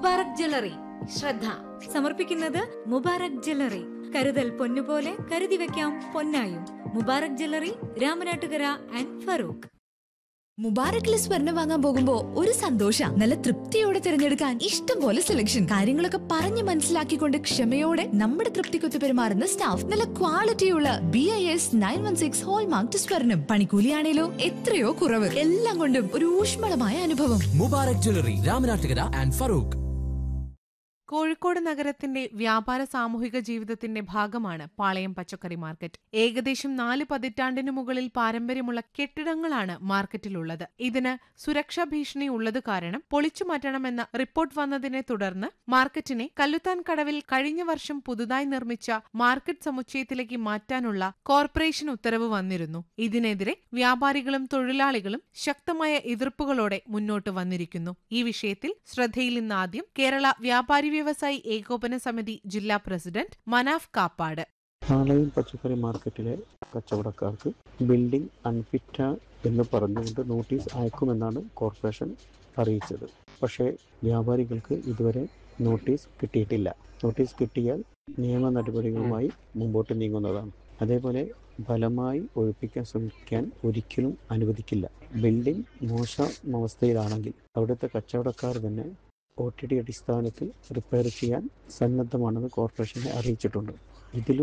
Mubarak jewellery ശ്രദ്ധ സമർപ്പിക്കുന്നത് Mubarak jewellery കരുതൽ പൊന്നുപോലെ കരുതി വെക്കാം പൊന്നായും മുബാറക് ജ്വല്ലറി രാമനാട്ടുകര ആൻഡ് ഫറൂഖ് മുബാറക്കിലെ സ്വർണം വാങ്ങാൻ പോകുമ്പോ ഒരു സന്തോഷ നല്ല തൃപ്തിയോടെ തിരഞ്ഞെടുക്കാൻ ഇഷ്ടം പോലെ സെലക്ഷൻ കാര്യങ്ങളൊക്കെ പറഞ്ഞ് മനസ്സിലാക്കിക്കൊണ്ട് ക്ഷമയോടെ നമ്മുടെ തൃപ്തിക്കൊത്ത് പെരുമാറുന്ന സ്റ്റാഫ് നല്ല ക്വാളിറ്റിയുള്ള B I S nine one six hallmark സ്വർണം പണിക്കൂലിയാണേലോ എത്രയോ കുറവ് എല്ലാം കൊണ്ടും ഒരു ഊഷ്മളമായ അനുഭവം മുബാറക് ജ്വല്ലറി രാമനാട്ടുകര ആൻഡ് ഫറൂഖ് കോഴിക്കോട് നഗരത്തിന്റെ വ്യാപാര സാമൂഹിക ജീവിതത്തിന്റെ ഭാഗമാണ് പാളയം പച്ചക്കറി മാർക്കറ്റ് ഏകദേശം നാല് പതിറ്റാണ്ടിനു മുകളിൽ പാരമ്പര്യമുള്ള കെട്ടിടങ്ങളാണ് മാർക്കറ്റിലുള്ളത് ഇതിന് സുരക്ഷാ ഭീഷണി ഉള്ളത് കാരണം പൊളിച്ചു മാറ്റണമെന്ന റിപ്പോർട്ട് വന്നതിനെ തുടർന്ന് മാർക്കറ്റിനെ കല്ലുത്താൻ കടവിൽ കഴിഞ്ഞ വർഷം പുതുതായി നിർമ്മിച്ച മാർക്കറ്റ് സമുച്ചയത്തിലേക്ക് മാറ്റാനുള്ള കോർപ്പറേഷൻ ഉത്തരവ് വന്നിരുന്നു ഇതിനെതിരെ വ്യാപാരികളും തൊഴിലാളികളും ശക്തമായ എതിർപ്പുകളോടെ മുന്നോട്ട് വന്നിരിക്കുന്നു ഈ വിഷയത്തിൽ ശ്രദ്ധയിൽ നിന്ന് ആദ്യം കേരള വ്യാപാരി വ്യവസായി ഏകോപന സമിതി ജില്ലാ പ്രസിഡന്റ് മനാഫ് കാപ്പാട് പാളയം പച്ചക്കറി മാർക്കറ്റിലെ കച്ചവടക്കാർക്ക് ബിൽഡിംഗ് അൺഫിറ്റ എന്ന് പറഞ്ഞുകൊണ്ട് നോട്ടീസ് അയക്കുമെന്നാണ് കോർപ്പറേഷൻ അറിയിച്ചത് പക്ഷേ വ്യാപാരികൾക്ക് ഇതുവരെ നോട്ടീസ് കിട്ടിയിട്ടില്ല നോട്ടീസ് കിട്ടിയാൽ നിയമ നടപടികളുമായി മുമ്പോട്ട് നീങ്ങുന്നതാണ് അതേപോലെ ഫലമായി ഒഴിപ്പിക്കാൻ ശ്രമിക്കാൻ ഒരിക്കലും അനുവദിക്കില്ല ബിൽഡിംഗ് മോശം അവസ്ഥയിലാണെങ്കിൽ അവിടുത്തെ കച്ചവടക്കാർ തന്നെ ഒ ടി ഡി അടിസ്ഥാനത്തിൽ റിപ്പയർ ചെയ്യാൻ സന്നദ്ധമാണെന്ന് കോർപ്പറേഷനെ അറിയിച്ചിട്ടുണ്ട് ഇതിലും